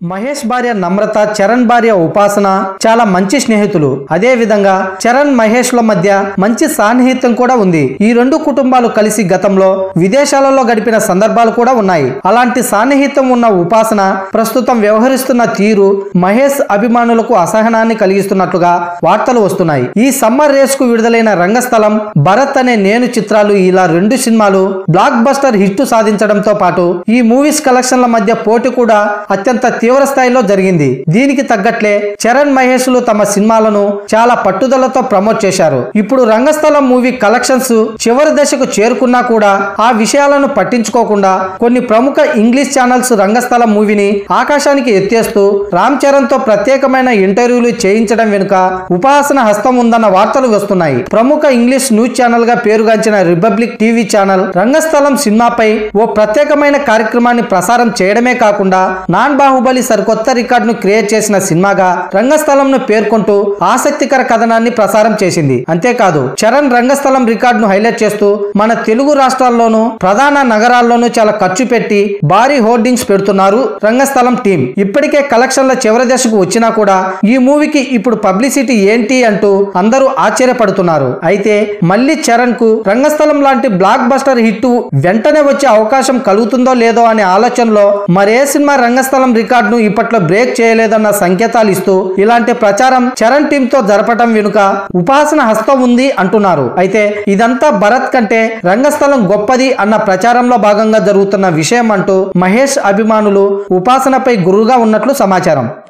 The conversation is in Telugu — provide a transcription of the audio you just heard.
మహేష్ భార్య నమ్రత చరణ్ భార్య ఉపాసన చాలా మంచి స్నేహితులు అదే విధంగా చరణ్ మహేష్ ల మధ్య మంచి సాన్నిహిత్యం కూడా ఉంది ఈ రెండు కుటుంబాలు కలిసి గతంలో విదేశాలలో గడిపిన సందర్భాలు కూడా ఉన్నాయి అలాంటి సాన్నిహిత్యం ఉన్న ఉపాసన ప్రస్తుతం వ్యవహరిస్తున్న తీరు మహేష్ అభిమానులకు అసహనాన్ని కలిగిస్తున్నట్లుగా వార్తలు వస్తున్నాయి ఈ సమ్మర్ రేస్ కు విడుదలైన రంగస్థలం భరత్ అనే నేను చిత్రాలు ఇలా రెండు సినిమాలు బ్లాక్ బస్టర్ హిట్ సాధించడంతో పాటు ఈ మూవీస్ కలెక్షన్ల మధ్య పోటీ కూడా అత్యంత తీవ్ర స్థాయిలో జరిగింది దీనికి తగ్గట్లే చరణ్ మహేష్ లు తమ సినిమాలను చాలా పట్టుదలతో ప్రమోట్ చేశారు ఇప్పుడు రంగస్థలం మూవీ కలెక్షన్స్ చివరి దశకు చేరుకున్నా కూడా ఆ విషయాలను పట్టించుకోకుండా కొన్ని ప్రముఖ ఇంగ్లీష్ ఛానల్స్ రంగస్థలం మూవీని ఆకాశానికి ఎత్తేస్తూ రామ్ చరణ్ తో ప్రత్యేకమైన ఇంటర్వ్యూలు చేయించడం వెనుక ఉపాసన హస్తం ఉందన్న వార్తలు వస్తున్నాయి ప్రముఖ ఇంగ్లీష్ న్యూస్ ఛానల్ గా పేరుగాంచిన రిపబ్లిక్ టీవీ ఛానల్ రంగస్థలం సినిమాపై ఓ ప్రత్యేకమైన కార్యక్రమాన్ని ప్రసారం చేయడమే కాకుండా నాన్ బాహుబలి సరికొత్త రికార్డును క్రియేట్ చేసిన సినిమాగా రంగస్థలంను పేర్కొంటూ ఆసక్తికర కథనాన్ని ప్రసారం చేసింది అంతేకాదు చరణ్ రంగస్థలం రికార్డును హైలైట్ చేస్తూ మన తెలుగు రాష్ట్రాల్లోనూ ప్రధాన నగరాల్లోనూ చాలా ఖర్చు పెట్టి భారీ హోర్డింగ్స్ పెడుతున్నారు రంగస్థలం టీం ఇప్పటికే కలెక్షన్ల చివరి దశకు వచ్చినా కూడా ఈ మూవీకి ఇప్పుడు పబ్లిసిటీ ఏంటి అంటూ అందరూ ఆశ్చర్యపడుతున్నారు అయితే మళ్ళీ చరణ్ కు రంగస్థలం లాంటి బ్లాక్ బస్టర్ హిట్ వెంటనే వచ్చే అవకాశం కలుగుతుందో లేదో అనే ఆలోచనలో మరే సినిమా రంగస్థలం రికార్డును ఇప్పట్లో బ్రేక్ చేయలేదన్న సంకేతాలు ఇస్తూ ఇలాంటి ప్రచారం చరణ్ టీం తో జరపటం వెనుక ఉపాసన హస్తం ఉంది అంటున్నారు అయితే ఇదంతా భరత్ కంటే రంగస్థలం గొప్పది అన్న ప్రచారంలో భాగంగా జరుగుతున్న విషయం అంటూ మహేష్ అభిమానులు ఉపాసనపై గురుగా ఉన్నట్లు సమాచారం